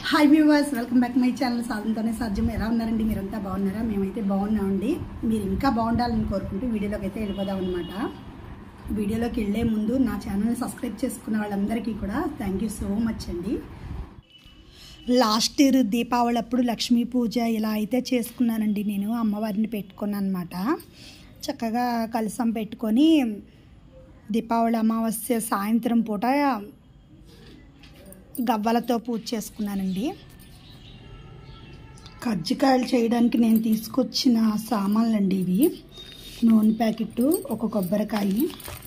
hi viewers welcome back my channel సాధనతోనే సాధ్యం ఎలా ఉన్నారండి మీరంతా బాగున్నారా మేమైతే బాగున్నామండి మీరు ఇంకా బాగుండాలని కోరుకుంటూ వీడియోలోకి అయితే వెళ్ళిపోదాం అనమాట వీడియోలోకి వెళ్ళే ముందు నా ఛానల్ని సబ్స్క్రైబ్ చేసుకున్న వాళ్ళందరికీ కూడా థ్యాంక్ యూ సో మచ్ అండి లాస్ట్ ఇయర్ దీపావళి అప్పుడు లక్ష్మీ పూజ ఇలా అయితే చేసుకున్నానండి నేను అమ్మవారిని పెట్టుకున్నాను అనమాట చక్కగా కలసం పెట్టుకొని దీపావళి అమావాస్య సాయంత్రం పూట గవ్వలతో పూజ చేసుకున్నానండి కజ్జికాయలు చేయడానికి నేను తీసుకొచ్చిన సామాన్లు అండి ఇవి నూనె ప్యాకెట్ ఒక కొబ్బరికాయ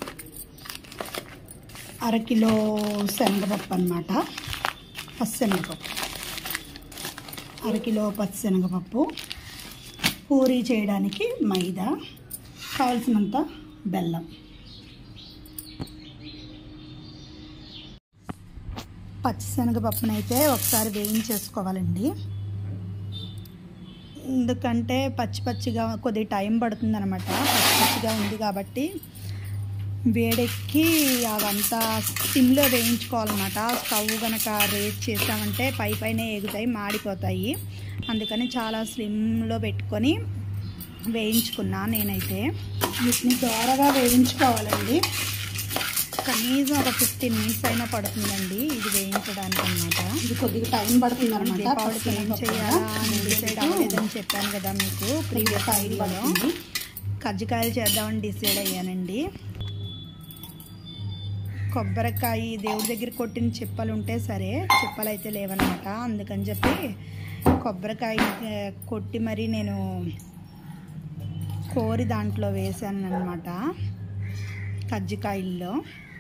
అరకిలో శనగపప్పు అనమాట పచ్చిశనగపప్పు అరకిలో పచ్చిశనగపప్పు పూరీ చేయడానికి మైదా కావలసినంత బెల్లం పచ్చిశనగపప్పునైతే ఒకసారి వేయించేసుకోవాలండి ఎందుకంటే పచ్చి పచ్చిగా కొద్ది టైం పడుతుంది అనమాట పచ్చి పచ్చిగా ఉంది కాబట్టి వేడెక్కి అవంతా సిమ్లో వేయించుకోవాలన్నమాట స్టవ్ కనుక రేట్ చేసామంటే పై పైన ఎగుతాయి మాడిపోతాయి అందుకని చాలా స్లిమ్లో పెట్టుకొని వేయించుకున్నా నేనైతే వీటిని దోరగా వేయించుకోవాలండి కనీసం ఒక ఫిఫ్టీన్ మినిట్స్ అయినా పడుతుందండి ఇది వేయించడానికి అనమాట ఇది కొద్దిగా టైం పడుతుంది అనమాట దీపావళికి ఏం చేయాలా అని డిసైడ్ అవ్వలేదని చెప్పాను కదా మీకు ప్రీవియస్ ఐడియాలో కజ్జికాయలు చేద్దామని డిసైడ్ అయ్యానండి కొబ్బరికాయ దేవుడి దగ్గర కొట్టిన చిప్పలు ఉంటే సరే చిప్పలు అయితే లేవన్నమాట అందుకని చెప్పి కొబ్బరికాయ ఆ, కొట్టి మరి నేను కోరి దాంట్లో వేసాను అనమాట కజ్జికాయల్లో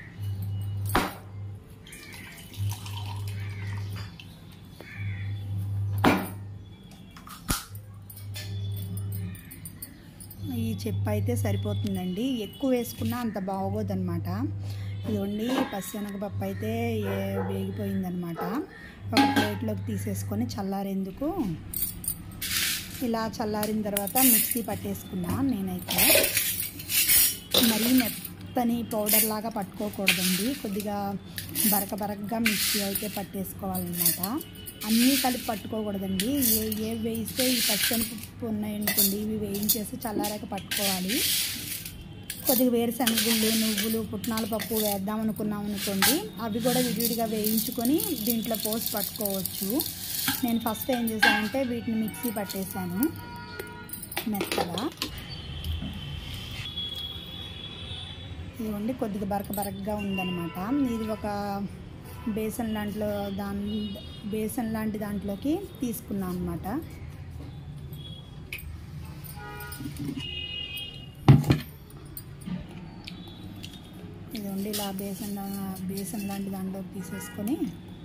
ఈ చెప్పు అయితే సరిపోతుందండి ఎక్కువ వేసుకున్నా అంత బాగోదన్నమాట ఇదిగోండి పచ్చిశనగపప్పు అయితే ఏ- వేగిపోయిందనమాట ఒక ప్లేట్లోకి తీసేసుకొని చల్లారేందుకు ఇలా చల్లారిన తర్వాత మిక్సీ పట్టేసుకున్నా నేనైతే మరీ మెత్తని పౌడర్ లాగా పట్టుకోకూడదండి కొద్దిగా బరక బరకగా మిక్సీ అయితే పట్టేసుకోవాలన్నమాట అన్నీ కలిపి పట్టుకోకూడదండి ఏ ఏ వేయిస్తే ఈ పచ్చనిపప్పు ఉన్నాయనుకోండి ఇవి వేయించేసి చల్లారాక పట్టుకోవాలి కొద్దిగా వేరుశనగుళ్ళు నువ్వులు పుట్నాల పప్పు వేద్దాం అనుకున్నాం అనుకోండి అవి కూడా విడివిడిగా వేయించుకొని దీంట్లో పోసి పట్టుకోవచ్చు నేను ఫస్ట్ ఏం చేశానంటే వీటిని మిక్సీ పట్టేశాను మెత్తగా ఇదిగోండి కొద్దిగా బరక బరకగా ఉందన్నమాట ఇది ఒక బేసన్ లాంటిలో దాని బేసన్ లాంటి దాంట్లోకి తీసుకున్నాం అనమాట ఇదిగోండి ఇలా బేసన్ లా- బేసన్ లాంటి దాంట్లోకి తీసేసుకొని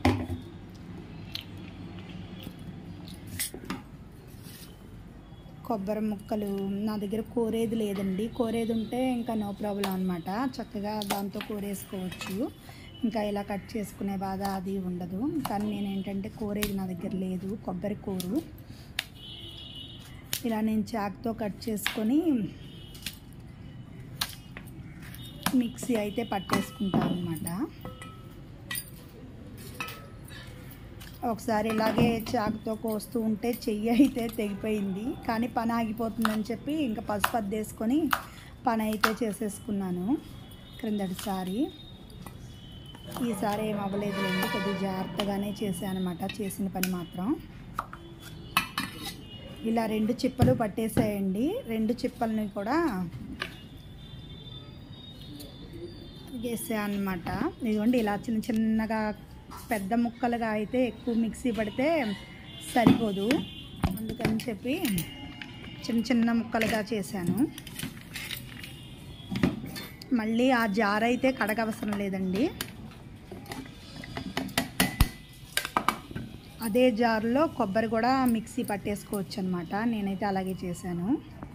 కొబ్బరి ముక్కలు నా దగ్గర కోరేది లేదండి కోరేది ఉంటే ఇంకా నో ప్రాబ్లం అనమాట చక్కగా దాంతో కోరేసుకోవచ్చు ఇంకా ఇలా కట్ చేసుకునే బాధ అది ఉండదు కానీ నేను ఏంటంటే కోరేది నా దగ్గర లేదు కొబ్బరి కూరు ఇలా నేను చాక్తో కట్ చేసుకొని మిక్సీ అయితే పట్టేసుకుంటాను అనమాట ఒకసారి ఇలాగే చాకుతో కోస్తూ ఉంటే చెయ్యి అయితే తెగిపోయింది కానీ పని ఆగిపోతుందని చెప్పి ఇంకా పసుపు అద్దేసుకొని పని అయితే చేసేసుకున్నాను క్రిందటిసారి ఈసారి ఏం అవ్వలేదులేండి కొద్దిగా జాగ్రత్తగానే చేశాను అనమాట చేసిన పని మాత్రం ఇలా రెండు చిప్పలు పట్టేసాయండి రెండు చిప్పల్ని కూడా వేసాను అనమాట ఇదిగోండి ఇలా చిన్న చిన్నగా పెద్ద ముక్కలుగా అయితే ఎక్కువ మిక్సీ పడితే సరిపోదు అందుకని చెప్పి చిన్న చిన్న ముక్కలుగా చేశాను మళ్ళీ ఆ జార్ అయితే కడగవసరం లేదండి అదే జార్లో కొబ్బరి కూడా మిక్సీ పట్టేసుకోవచ్చు అనమాట నేనైతే అలాగే చేశాను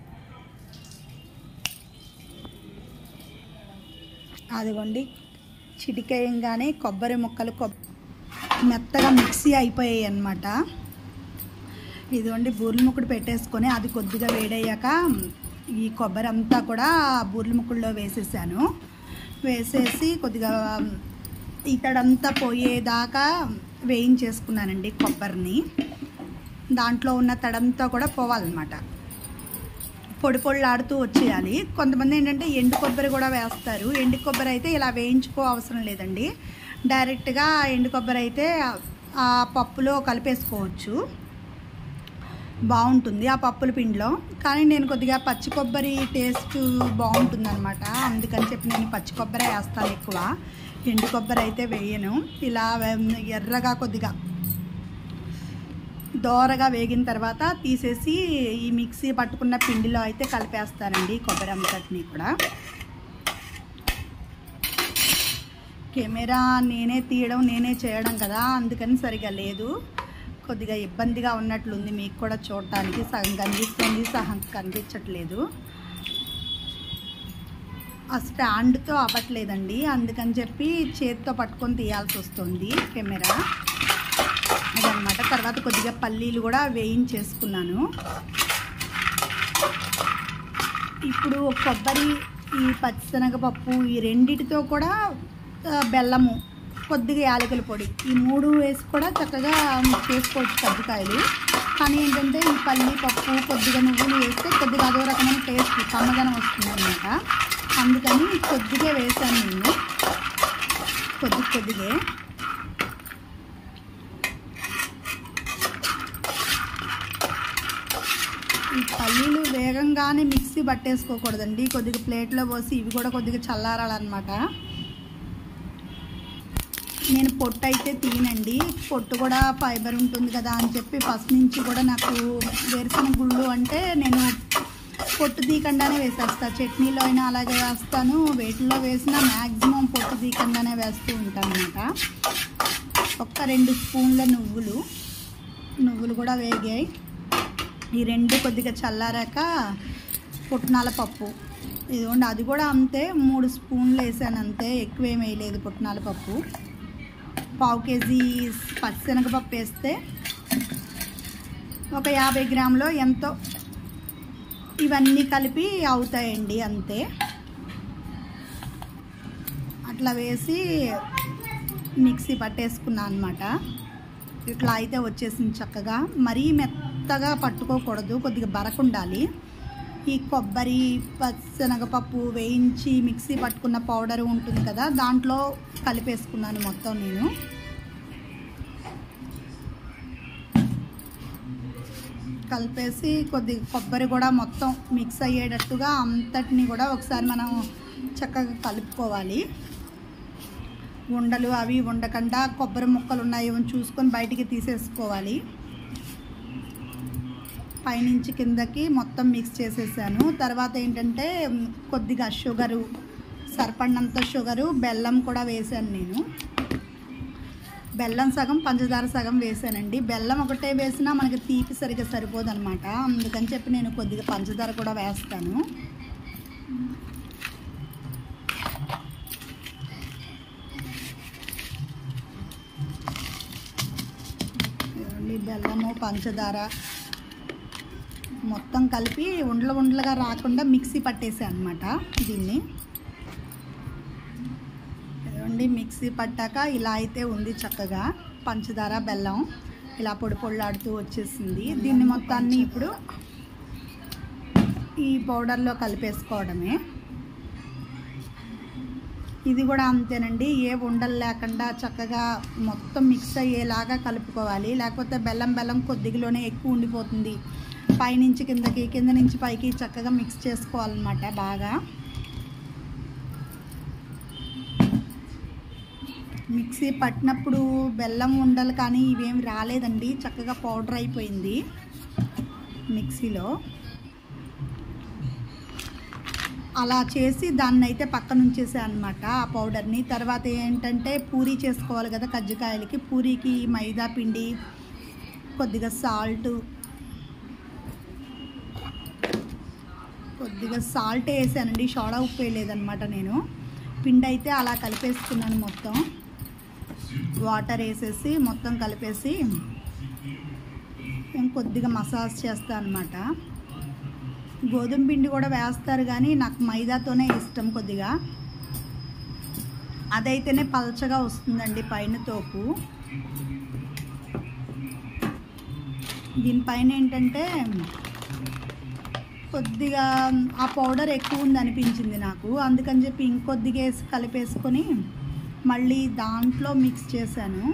అదిగోండి చిటికేయంగానే కొబ్బరి ముక్కలు కొబ్ మెత్తగా మిక్సీ అయిపోయాయి అన్నమాట ఇదిగోండి బూరెల ముక్కడు పెట్టేసుకొని అది కొద్దిగా వేడయ్యాక ఈ కొబ్బరి అంతా కూడా బూరెల ముక్కల్లో వేసేసాను వేసేసి కొద్దిగా ఇతడంతా పోయేదాకా వేయించేసుకున్నానండి కొబ్బరిని దాంట్లో ఉన్న తడంతో కూడా పోవాలన్నమాట పొడి పొడిలాడుతూ వచ్చేయాలి కొంతమంది ఏంటంటే ఎండు కొబ్బరి కూడా వేస్తారు ఎండు కొబ్బరి అయితే ఇలా వేయించుకో అవసరం లేదండి డైరెక్ట్గా ఎండు కొబ్బరి అయితే ఆ పప్పులో కలిపేసుకోవచ్చు బాగుంటుంది ఆ పప్పుల పిండిలో కానీ నేను కొద్దిగా పచ్చి కొబ్బరి టేస్ట్ బాగుంటుంది అనమాట అందుకని చెప్పి నేను పచ్చి కొబ్బరి వేస్తాను ఎక్కువ ఎండు కొబ్బరి అయితే వేయను ఇలా వే- ఎర్రగా కొద్దిగా దోరగా వేగిన తర్వాత తీసేసి ఈ మిక్సీ పట్టుకున్న పిండిలో అయితే కలిపేస్తానండి కొబ్బరి అంతటిని కూడా కెమెరా నేనే తీయడం నేనే చేయడం కదా అందుకని సరిగా లేదు కొద్దిగా ఇబ్బందిగా ఉన్నట్లుంది మీకు కూడా చూడటానికి సగం కనిపిస్తుంది సగం కనిపించట్లేదు ఆ స్టాండ్తో అవ్వట్లేదండి అందుకని చెప్పి చేతితో పట్టుకొని తీయాల్సి వస్తుంది కెమెరా అదనమాట తర్వాత కొద్దిగా పల్లీలు కూడా వేయించేసుకున్నాను ఇప్పుడు కొబ్బరి ఈ పచ్చిశనగపప్పు ఈ రెండిటితో కూడా ఆ, బెల్లము కొద్దిగా యాలకుల పొడి ఈ మూడు వేసి కూడా చక్కగా చేసుకోవచ్చు కజ్జికాయలు కానీ ఏంటంటే ఈ పల్లి పప్పు కొద్దిగా నువ్వులు వేస్తే కొద్దిగా అదో రకమైన టేస్ట్ కమ్మదనం వస్తుంది అనమాట అందుకని కొద్దిగా వేసాను నేను కొద్ది కొద్దిగా ఈ పల్లీలు వేగంగానే మిక్సీ పట్టేసుకోకూడదండి కొద్దిగా ప్లేట్లో పోసి ఇవి కూడా కొద్దిగా చల్లారాలన్నమాట నేను పొట్టు అయితే తీనండి పొట్టు కూడా ఫైబర్ ఉంటుంది కదా అని చెప్పి ఫస్ట్ నుంచి కూడా నాకు వేరుశనగ గుళ్ళు అంటే నేను పొట్టు తీయకుండానే వేసేస్తా చట్నీలో అయినా అలాగే వేస్తాను వేటిలో వేసినా మ్యాక్సిమం పొట్టు తీయకుండానే వేస్తూ ఉంటాను అనమాట ఒక్క రెండు స్పూన్ల నువ్వులు నువ్వులు కూడా వేగాయి ఈ రెండు కొద్దిగా చల్లారాక పుట్నాల పప్పు ఇదిగోండి అది కూడా అంతే మూడు స్పూన్లు వేసాను అంతే ఎక్కువ ఏం వేయలేదు పుట్నాల పప్పు పావు కేజీ పచ్చిశనగపప్పు వేస్తే ఒక యాభై గ్రాములో ఎంతో ఇవన్నీ కలిపి అవుతాయండి అంతే అట్లా వేసి మిక్సీ పట్టేసుకున్నాను అనమాట ఇట్లా అయితే వచ్చేసింది చక్కగా మరీ మెత్తగా పట్టుకోకూడదు కొద్దిగా బరకుండాలి ఈ కొబ్బరి పచ్చనగపప్పు వేయించి మిక్సీ పట్టుకున్న పౌడర్ ఉంటుంది కదా దాంట్లో కలిపేసుకున్నాను మొత్తం నేను కలిపేసి కొద్దిగా కొబ్బరి కూడా మొత్తం మిక్స్ అయ్యేటట్టుగా అంతటిని కూడా ఒకసారి మనం చక్కగా కలుపుకోవాలి ఉండలు అవి ఉండకుండా కొబ్బరి ముక్కలు ఉన్నాయేమో చూసుకొని బయటికి తీసేసుకోవాలి పైనుంచి కిందకి మొత్తం మిక్స్ చేసేసాను తర్వాత ఏంటంటే మ్, కొద్దిగా షుగరు సరిపడినంత షుగరు బెల్లం కూడా వేసాను నేను బెల్లం సగం పంచదార సగం వేసానండి బెల్లం ఒకటే వేసినా మనకి తీపి సరిగ్గా సరిపోదు అనమాట అందుకని చెప్పి నేను కొద్దిగా పంచదార కూడా వేస్తాను ఇదిగోండి బెల్లము పంచదార మొత్తం కలిపి ఉండలు ఉండలుగా రాకుండా మిక్సీ పట్టేసాను అనమాట దీన్ని ఇదిగోండి మిక్సీ పట్టాక ఇలా అయితే ఉంది చక్కగా పంచదార బెల్లం ఇలా పొడి పొడిలాడుతూ వచ్చేసింది దీన్ని మొత్తాన్ని ఇప్పుడు ఈ పౌడర్లో కలిపేసుకోవడమే ఇది కూడా అంతేనండి ఏ ఉండలు లేకుండా చక్కగా మొత్తం మిక్స్ అయ్యేలాగా కలుపుకోవాలి లేకపోతే బెల్లం బెల్లం కొద్దిగలోనే ఎక్కువ ఉండిపోతుంది పైనుంచి కిందకి కింద నుంచి పైకి చక్కగా మిక్స్ చేసుకోవాలన్నమాట బాగా మిక్సీ పట్టినప్పుడు బెల్లం ఉండలు కానీ ఇవేమి రాలేదండి చక్కగా పౌడర్ అయిపోయింది మిక్సీలో అలా చేసి దాన్ని అయితే పక్కన ఉంచేసాను అనమాట ఆ పౌడర్ని తర్వాత ఏంటంటే పూరీ చేసుకోవాలి కదా కజ్జికాయలకి పూరీకి మైదా పిండి కొద్దిగా సాల్ట్ కొద్దిగా సాల్ట్ వేసానండి సోడా ఉప్పు వేయలేదనమాట నేను పిండి అయితే అలా కలిపేసుకున్నాను మొత్తం వాటర్ వేసేసి మొత్తం కలిపేసి నేను కొద్దిగా మసాజ్ చేస్తాను అనమాట గోధుమ పిండి కూడా వేస్తారు కానీ నాకు మైదాతోనే ఇష్టం కొద్దిగా అదైతేనే పలచగా వస్తుందండి పైన తోపు దీనిపైన ఏంటంటే కొద్దిగా ఆ పౌడర్ ఎక్కువ ఉంది అనిపించింది నాకు అందుకని చెప్పి ఇంకొద్దిగా వేసి కలిపేసుకొని మళ్ళీ దాంట్లో మిక్స్ చేశాను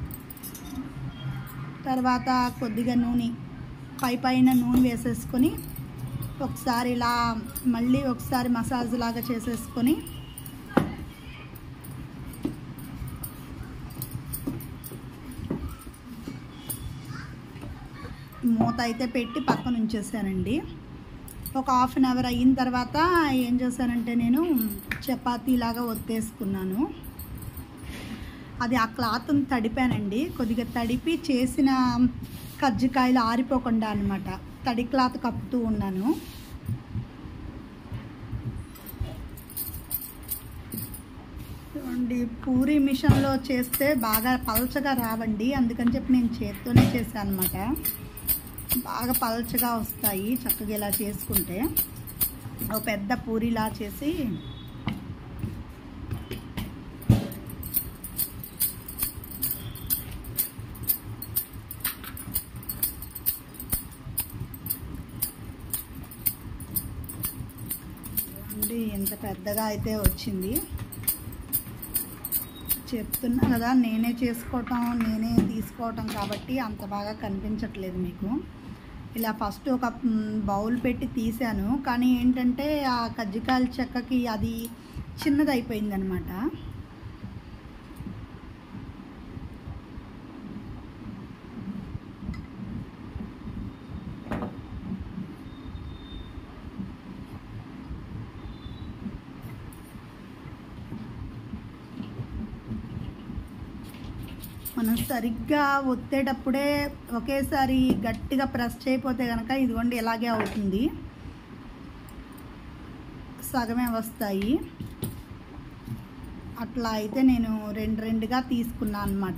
తర్వాత కొద్దిగా నూనె పై పైన నూనె వేసేసుకొని ఒకసారి ఇలా మళ్ళీ ఒకసారి మసాజ్ లాగా చేసేసుకొని మూత అయితే పెట్టి పక్కన ఉంచేసానండి ఒక హాఫ్ అన్ అవర్ అయిన తర్వాత ఏం చేశానంటే నేను చపాతీ లాగా ఒత్తేసుకున్నాను అది ఆ క్లాత్ని తడిపానండి కొద్దిగా తడిపి చేసిన కజ్జికాయలు ఆరిపోకుండా అనమాట తడి క్లాత్ కప్పుతూ ఉన్నాను చూడండి పూరి మిషన్లో చేస్తే బాగా పలచగా రావండి అందుకని చెప్పి నేను చేత్తోనే చేశాను అనమాట బాగా పలచగా వస్తాయి చక్కగా ఇలా చేసుకుంటే ఒక పెద్ద పూరిలా చేసి చూడండి ఎంత పెద్దగా అయితే వచ్చింది చెప్తున్నా కదా నేనే చేసుకోవటం నేనే తీసుకోవటం కాబట్టి అంత బాగా కనిపించట్లేదు మీకు ఇలా ఫస్ట్ ఒక మ్, బౌల్ పెట్టి తీసాను కానీ ఏంటంటే ఆ కజ్జికాయల చెక్కకి అది చిన్నది అయిపోయిందనమాట మనం సరిగ్గా ఒత్తేటప్పుడే ఒకేసారి గట్టిగా ప్రెస్ చేయకపోతే కనుక ఇదిగోండి ఇలాగే అవుతుంది సగమే వస్తాయి అట్లా అయితే నేను రెండు రెండుగా తీసుకున్నాను అనమాట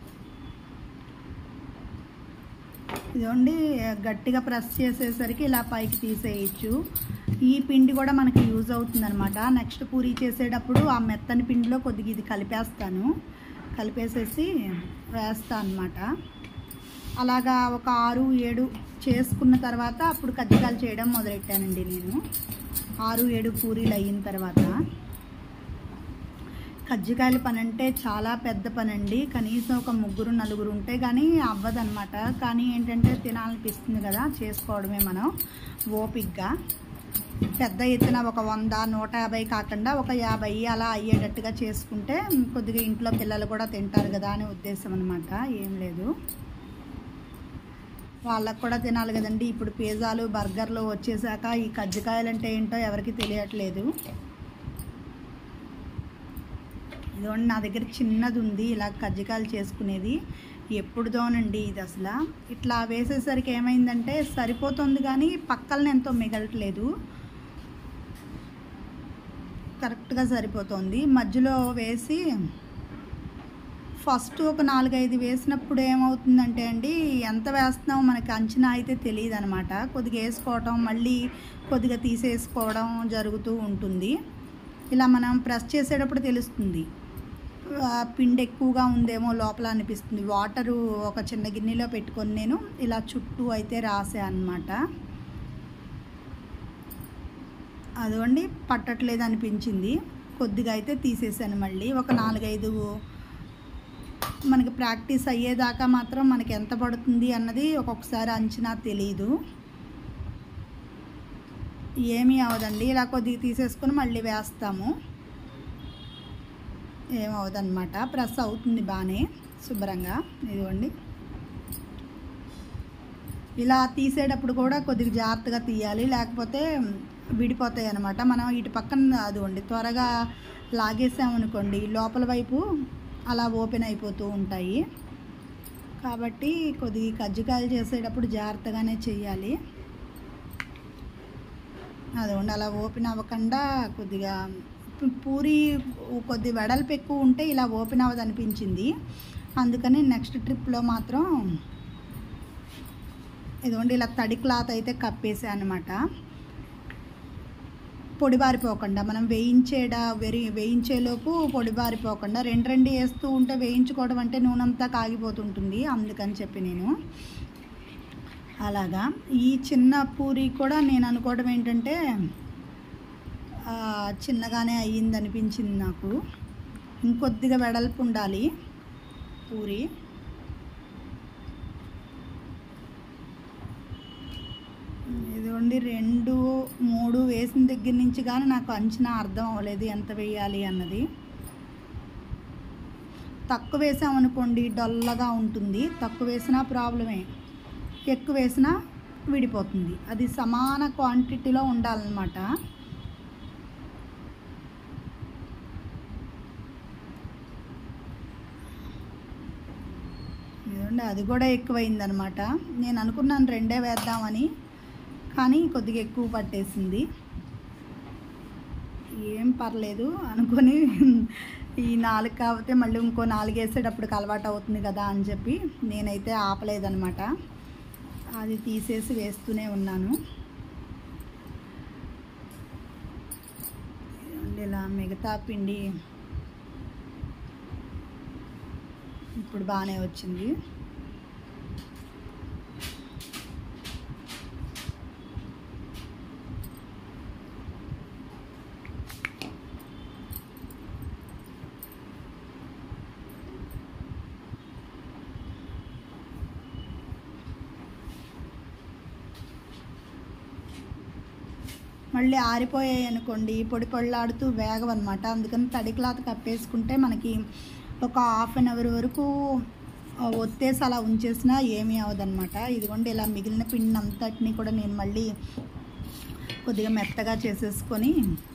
ఇదిగోండి గట్టిగా ప్రెస్ చేసేసరికి ఇలా పైకి తీసేయచ్చు ఈ పిండి కూడా మనకి యూజ్ అవుతుంది అనమాట నెక్స్ట్ పూరి చేసేటప్పుడు ఆ మెత్తని పిండిలో కొద్దిగా ఇది కలిపేస్తాను కలిపేసేసి వేస్తాను అనమాట అలాగా ఒక ఆరు ఏడు చేసుకున్న తర్వాత అప్పుడు కజ్జికాయలు చేయడం మొదలెట్టానండి నేను ఆరు ఏడు పూరీలు అయిన తర్వాత కజ్జికాయల పని అంటే చాలా పెద్ద పని అండి కనీసం ఒక ముగ్గురు నలుగురు ఉంటే కానీ అవ్వదన్నమాట కానీ ఏంటంటే తినాలనిపిస్తుంది కదా చేసుకోవడమే మనం ఓపిక్గా పెద్ద ఎత్తున ఒక వంద నూట యాభై కాకుండా ఒక యాభై అలా అయ్యేటట్టుగా చేసుకుంటే కొద్దిగా ఇంట్లో పిల్లలు కూడా తింటారు కదా అనే ఉద్దేశం అనమాట ఏం లేదు వాళ్ళకు కూడా తినాలి కదండి ఇప్పుడు పిజ్జాలు బర్గర్లు వచ్చేసాక ఈ కజ్జికాయలు అంటే ఏంటో ఎవరికి తెలియట్లేదు ఇదిగోండి నా దగ్గర చిన్నది ఉంది ఇలా కజ్జికాయలు చేసుకునేది ఎప్పుడుదోనండి ఇది అసలు ఇట్లా వేసేసరికి ఏమైందంటే సరిపోతుంది కానీ పక్కన ఎంతో మిగలట్లేదు కరెక్ట్గా సరిపోతుంది మధ్యలో వేసి ఫస్ట్ ఒక నాలుగైదు వేసినప్పుడు ఏమవుతుందంటే అండి ఎంత వేస్తున్నామో మనకి అంచనా అయితే తెలియదు అనమాట కొద్దిగా వేసుకోవటం మళ్ళీ కొద్దిగా తీసేసుకోవడం జరుగుతూ ఉంటుంది ఇలా మనం ప్రెస్ చేసేటప్పుడు తెలుస్తుంది ఆ, పిండి ఎక్కువగా ఉందేమో లోపల అనిపిస్తుంది వాటరు ఒక చిన్న గిన్నెలో పెట్టుకొని నేను ఇలా చుట్టూ అయితే రాసా అనమాట అదిగోండి పట్టట్లేదు అనిపించింది కొద్దిగా అయితే తీసేసాను మళ్ళీ ఒక నాలుగైదు మనకి ప్రాక్టీస్ అయ్యేదాకా మాత్రం మనకి ఎంత పడుతుంది అన్నది ఒక్కొక్కసారి అంచనా తెలియదు ఏమీ అవదండి ఇలా కొద్దిగా తీసేసుకొని మళ్ళీ వేస్తాము ఏమవుదన్నమాట ప్రెస్ అవుతుంది బాగానే శుభ్రంగా ఇదిగోండి ఇలా తీసేటప్పుడు కూడా కొద్దిగా జాగ్రత్తగా తీయాలి లేకపోతే విడిపోతాయి అనమాట మనం ఇటు పక్కన అదిగోండి త్వరగా లాగేసామనుకోండి లోపల వైపు అలా ఓపెన్ అయిపోతూ ఉంటాయి కాబట్టి కొద్దిగా కజ్జికాయలు చేసేటప్పుడు జాగ్రత్తగానే చేయాలి అదిగోండి అలా ఓపెన్ అవ్వకుండా కొద్దిగా పు- పూరి కొద్ది వెడల్పు ఎక్కువ ఉంటే ఇలా ఓపెన్ అవ్వదు అనిపించింది అందుకని నెక్స్ట్ ట్రిప్లో మాత్రం ఇదిగోండి ఇలా తడి క్లాత్ అయితే కప్పేసా అనమాట పొడిబారిపోకుండా మనం వేయించేడ వెరి వేయించేలోపు పొడిబారిపోకుండా రెండు రెండు వేస్తూ ఉంటే వేయించుకోవడం అంటే నూనెంతా కాగిపోతుంటుంది అందుకని చెప్పి నేను అలాగా ఈ చిన్న పూరి కూడా నేను అనుకోవడం ఏంటంటే ఆ, చిన్నగానే అయ్యింది అనిపించింది నాకు ఇంకొద్దిగా వెడల్పు ఉండాలి పూరి ఇదిగోండి రెండు మూడు వేసిన దగ్గర నుంచి కానీ నాకు అంచనా అర్థం అవ్వలేదు ఎంత వేయాలి అన్నది తక్కువ వేసామనుకోండి డొల్లగా ఉంటుంది తక్కువ వేసినా ప్రాబ్లమే ఎక్కువ వేసినా విడిపోతుంది అది సమాన క్వాంటిటీలో ఉండాలన్నమాట ఇదిగోండి అది కూడా ఎక్కువైందనమాట నేను అనుకున్నాను రెండే వేద్దామని కానీ కొద్దిగా ఎక్కువ పట్టేసింది ఏం పర్లేదు అనుకొని ఈ నాలుగు కాకపోతే మళ్ళీ ఇంకో నాలుగు వేసేటప్పటికి అలవాటు అవుతుంది కదా అని చెప్పి నేనైతే ఆపలేదనమాట అది తీసేసి వేస్తూనే ఉన్నాను ఇదిగోండి ఇలా మిగతా పిండి ఇప్పుడు బాగానే వచ్చింది మళ్ళీ ఆరిపోయాయి అనుకోండి పొడి పొళ్ళాడుతూ వేగవన్నమాట అందుకని తడి క్లాత్ కప్పేసుకుంటే మనకి ఒక హాఫ్ అన్ అవర్ వరకు ఆ, ఒత్తేసి అలా ఉంచేసినా ఏమీ అవ్వదన్నమాట ఇదిగోండి ఇలా మిగిలిన పిండి అంతటిని కూడా నేను మళ్ళీ కొద్దిగా మెత్తగా చేసేసుకొని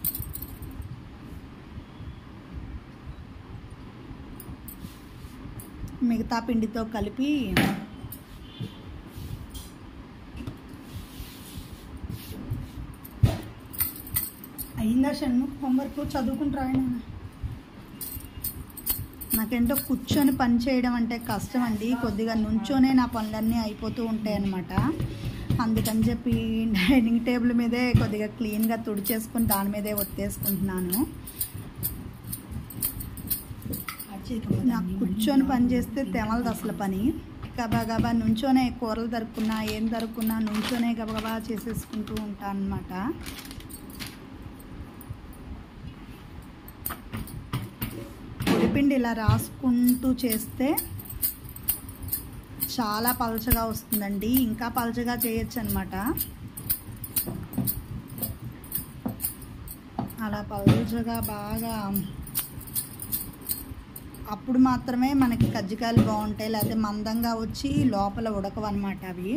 మిగతా పిండితో కలిపి అయిందా షణ్ముఖ్ హోంవర్క్ చదువుకుంటారా ఆయన నాకేంటో కూర్చొని పని చేయడం అంటే కష్టం అండి కొద్దిగా నుంచోనే నా పనులన్నీ అయిపోతూ ఉంటాయి అన్నమాట అందుకని చెప్పి డైనింగ్ టేబుల్ మీదే కొద్దిగా క్లీన్గా తుడిచేసుకుని దాని మీదే ఒత్తేసుకుంటున్నాను నాకు కూర్చొని పని చేస్తే తెమలదు అసలు పని గబా గబా నుంచోనే కూరలు దరుక్కున్నా ఏం దరుక్కున్నా నుంచోనే గబగబా చేసేసుకుంటూ ఉంటాను అనమాట పొడిపిండి ఇలా రాసుకుంటూ చేస్తే చాలా పలచగా వస్తుందండి ఇంకా పలచగా చేయొచ్చు అనమాట అలా పలచగా బాగా అప్పుడు మాత్రమే మనకి కజ్జికాయలు బాగుంటాయి లేకపోతే మందంగా వచ్చి లోపల ఉడకవు అనమాట అవి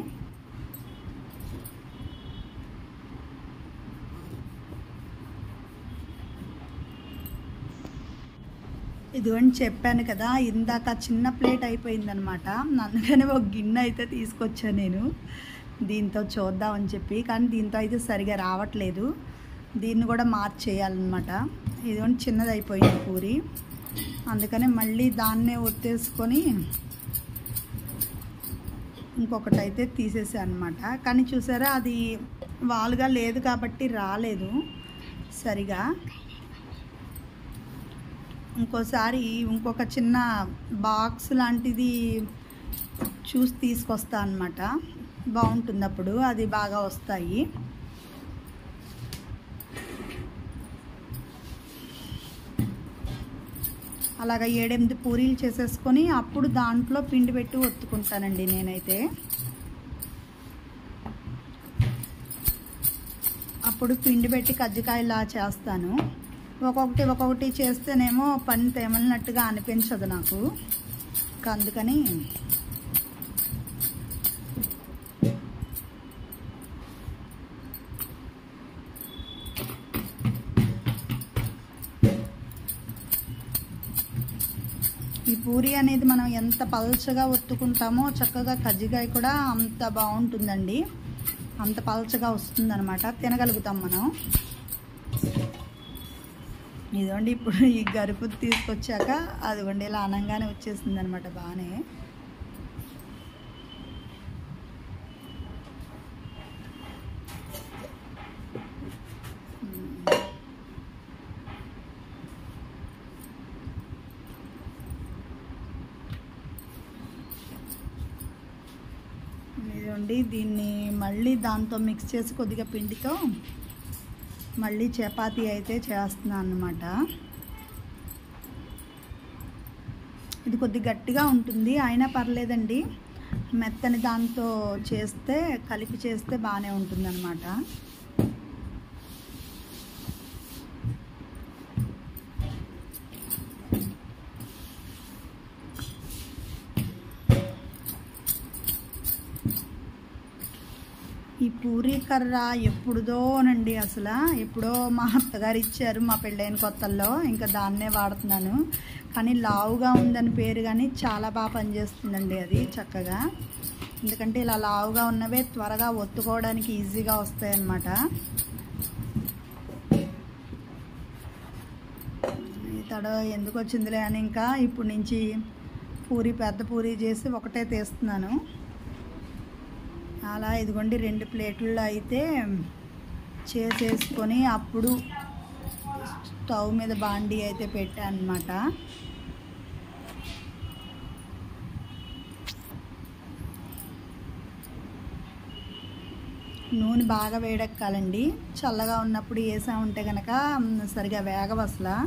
ఇదిగోండి చెప్పాను కదా ఇందాక చిన్న ప్లేట్ అయిపోయిందనమాట అందుకని ఒక గిన్నె అయితే తీసుకొచ్చాను నేను దీంతో చూద్దామని చెప్పి కానీ దీంతో అయితే సరిగా రావట్లేదు దీన్ని కూడా మార్చేయాలన్నమాట ఇదిగోండి చిన్నది అయిపోయింది పూరి అందుకని మళ్ళీ దాన్నే ఒత్తేసుకొని ఇంకొకటి అయితే తీసేసాను అనమాట కానీ చూసారా అది వాలుగా లేదు కాబట్టి రాలేదు సరిగా ఇంకోసారి ఇంకొక చిన్న బాక్స్ లాంటిది చూసి తీసుకొస్తా అనమాట బాగుంటుంది అప్పుడు అది బాగా వస్తాయి అలాగ ఏడెనిమిది పూరీలు చేసేసుకొని అప్పుడు దాంట్లో పిండి పెట్టి ఒత్తుకుంటానండి నేనైతే అప్పుడు పిండి పెట్టి కజ్జికాయలా చేస్తాను ఒక్కొక్కటి ఒక్కొక్కటి చేస్తేనేమో పని తెమలినట్టుగా అనిపించదు నాకు ఇంకా అందుకని ఈ పూరి అనేది మనం ఎంత పల్చగా ఒత్తుకుంటామో చక్కగా కజ్జికాయ కూడా అంత బాగుంటుందండి అంత పల్చగా వస్తుందన్నమాట తినగలుగుతాం మనం ఇదిగోండి ఇప్పుడు ఈ గరుపు తీసుకొచ్చాక అదిగోండి ఇలా అనంగానే వచ్చేసింది అనమాట బాగానే ఇదిగోండి దీన్ని మళ్ళీ దాంతో మిక్స్ చేసి కొద్దిగా పిండితో మళ్ళీ చపాతీ అయితే చేస్తున్నాను అన్నమాట ఇది కొద్ది గట్టిగా ఉంటుంది అయినా పర్లేదండి మెత్తని దాంతో చేస్తే కలిపి చేస్తే బాగానే ఉంటుంది అనమాట ఈ పూరీ కర్ర ఎప్పుడుదోనండి అసలు ఎప్పుడో మా అత్తగారు ఇచ్చారు మా పెళ్ళైన కొత్తల్లో ఇంకా దాన్నే వాడుతున్నాను కానీ లావుగా ఉందని పేరు కానీ చాలా బాగా పనిచేస్తుందండి అది చక్కగా ఎందుకంటే ఇలా లావుగా ఉన్నవే త్వరగా ఒత్తుకోవడానికి ఈజీగా వస్తాయి అన్నమాట ఈ తడ ఎందుకు వచ్చిందిలే అని ఇంకా ఇప్పుడు నుంచి పూరి పెద్ద పూరి చేసి ఒకటే తీస్తున్నాను అలా ఇదిగోండి రెండు ప్లేట్లలో అయితే చేసేసుకొని అప్పుడు స్టవ్ మీద బాండీ అయితే పెట్టాను అనమాట నూనె బాగా వేడెక్కాలండి చల్లగా ఉన్నప్పుడు వేసామంటే కనుక సరిగా వేగవు అసలు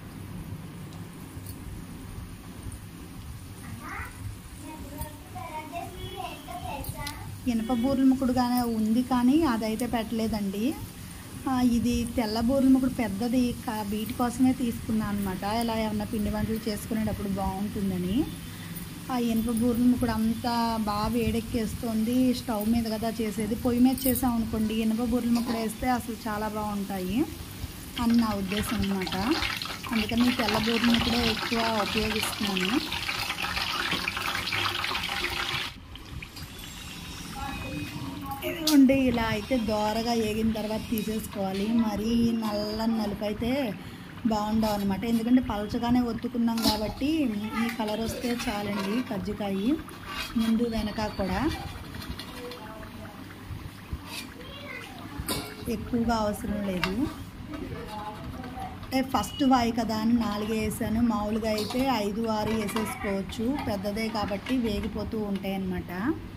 ఇనప బూరెల ముక్కుడుగానే ఉంది కానీ అదైతే పెట్టలేదండి ఆ, ఇది తెల్ల బూరెల ముక్కుడు పెద్దది కా- వీటి కోసమే తీసుకున్నాను అనమాట ఇలా ఏమన్నా పిండి వంటలు చేసుకునేటప్పుడు బాగుంటుందని ఆ ఇనుప బూరెల ముక్కుడు అంతా బాగా వేడెక్కేస్తుంది స్టవ్ మీద కదా చేసేది పొయ్యి మీద చేసాం అనుకోండి ఇనుప బూరెల ముక్కుడు వేస్తే అసలు చాలా బాగుంటాయి అని నా ఉద్దేశం అనమాట అందుకని ఈ తెల్ల బూరెల ముక్కుడే ఎక్కువ ఉపయోగిస్తున్నాను ఇదిగోండి ఇలా అయితే దోరగా ఏగిన తర్వాత తీసేసుకోవాలి మరీ నల్ల నలుపు అయితే బాగుండవు అనమాట ఎందుకంటే పలచగానే ఒత్తుకున్నాం కాబట్టి ఈ కలర్ వస్తే చాలండి కజ్జికాయ ముందు వెనక కూడా ఎక్కువగా అవసరం లేదు అంటే ఫస్ట్ వాయి కదా అని నాలుగు వేసాను మామూలుగా అయితే ఐదు ఆరు వేసేసుకోవచ్చు పెద్దదే కాబట్టి వేగిపోతూ ఉంటాయి అన్నమాట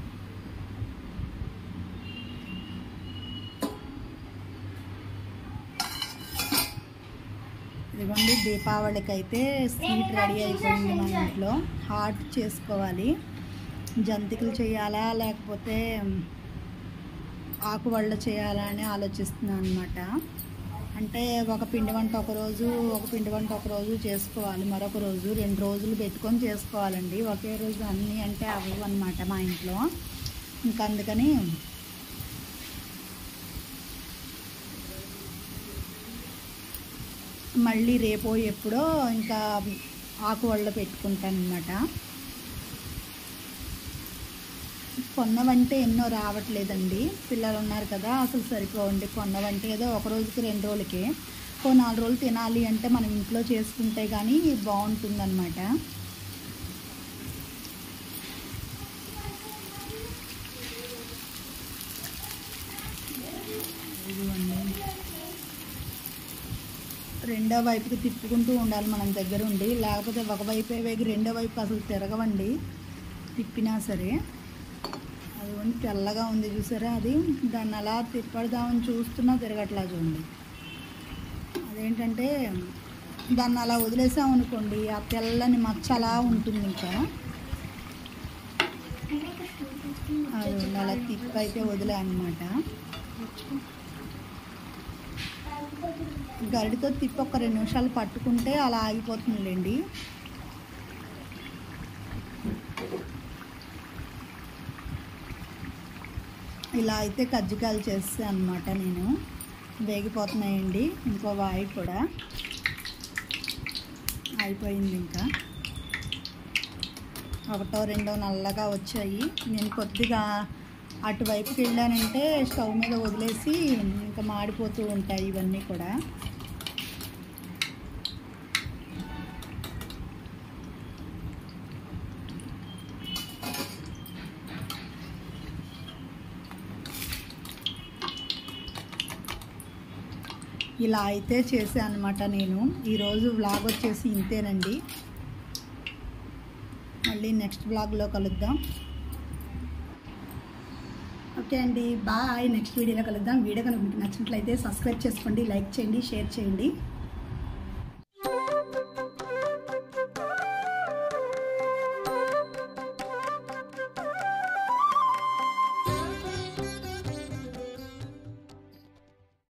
ఇదిగోండి దీపావళికి అయితే స్వీట్ రెడీ అయిపోయింది మన ఇంట్లో హాట్ చేసుకోవాలి జంతికలు చేయాలా లేకపోతే ఆకు వళ్ళ చేయాలా అని ఆలోచిస్తున్నాను అనమాట అంటే ఒక పిండి వంట ఒక రోజు ఒక పిండి వంట ఒక రోజు చేసుకోవాలి మరొక రోజు రెండు రోజులు పెట్టుకొని చేసుకోవాలండి ఒకే రోజు అన్నీ అంటే అవ్వవు అనమాట మా ఇంట్లో ఇంకా అందుకని మళ్ళీ రేపో ఎప్పుడో ఇంకా ఆకు వల్ల పెట్టుకుంటాను అనమాట కొన్నవంటే ఎన్నో రావట్లేదండి పిల్లలు ఉన్నారు కదా అసలు సరిపోవండి కొన్నవంటే ఏదో ఒక రోజుకి రెండు రోజులకి ఓ నాలుగు రోజులు తినాలి అంటే మనం ఇంట్లో చేసుకుంటే కానీ బాగుంటుందన్నమాట ఇదిగోండి రెండో వైపుకి తిప్పుకుంటూ ఉండాలి మనం దగ్గర ఉండి లేకపోతే ఒక వైపే వేగి రెండో వైపు అసలు తిరగవండి తిప్పినా సరే అది ఉంది తెల్లగా ఉంది చూసారా అది దాన్ని అలా తిప్పడదామని చూస్తున్నా తిరగట్లా చూడండి అదేంటంటే దాన్ని అలా వదిలేసాం అనుకోండి ఆ తెల్లని మచ్చ అలా ఉంటుంది ఇంకా అది ఉంది, అలా తిప్పి అయితే వదిలే అనమాట గరిటితో తిప్పి ఒక రెండు నిమిషాలు పట్టుకుంటే అలా ఆగిపోతుందిలేండి ఇలా అయితే కజ్జికాయలు చేస్తాను అనమాట నేను వేగిపోతున్నాయండి ఇంకో వాయి కూడా అయిపోయింది ఇంకా ఒకటో రెండో నల్లగా వచ్చాయి నేను కొద్దిగా అటువైపుకి వెళ్ళానంటే స్టవ్ మీద వదిలేసి ఇంకా మాడిపోతూ ఉంటాయి ఇవన్నీ కూడా ఇలా అయితే చేశాను అనమాట నేను ఈరోజు వ్లాగ్ వచ్చేసి ఇంతేనండి మళ్ళీ నెక్స్ట్ వ్లాగ్లో కలుద్దాం ఓకే అండి బాయ్ నెక్స్ట్ వీడియోలో కలుద్దాం వీడియో కనుక మీకు నచ్చినట్లయితే సబ్స్క్రైబ్ చేసుకోండి లైక్ చేయండి షేర్ చేయండి